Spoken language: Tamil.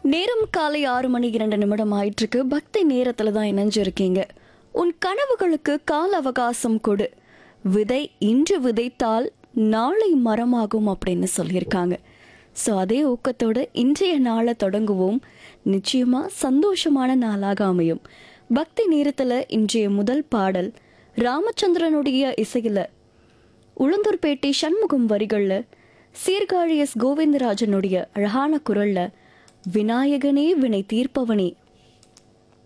நேரம் காலை ஆறு மணி இரண்டு நிமிடம் ஆயிட்டிருக்கு பக்தி நேரத்துல தான் இணைஞ்சிருக்கீங்க உன் கனவுகளுக்கு கால அவகாசம் கொடு விதை இன்று விதைத்தால் நாளை மரமாகும் அப்படின்னு சொல்லியிருக்காங்க ஸோ அதே ஊக்கத்தோட இன்றைய நாளை தொடங்குவோம் நிச்சயமா சந்தோஷமான நாளாக அமையும் பக்தி நேரத்துல இன்றைய முதல் பாடல் ராமச்சந்திரனுடைய இசையில உளுந்தூர்பேட்டை சண்முகம் வரிகள்ல சீர்காழி எஸ் கோவிந்தராஜனுடைய அழகான குரல்ல விநாயகனே வினை தீர்ப்பவனே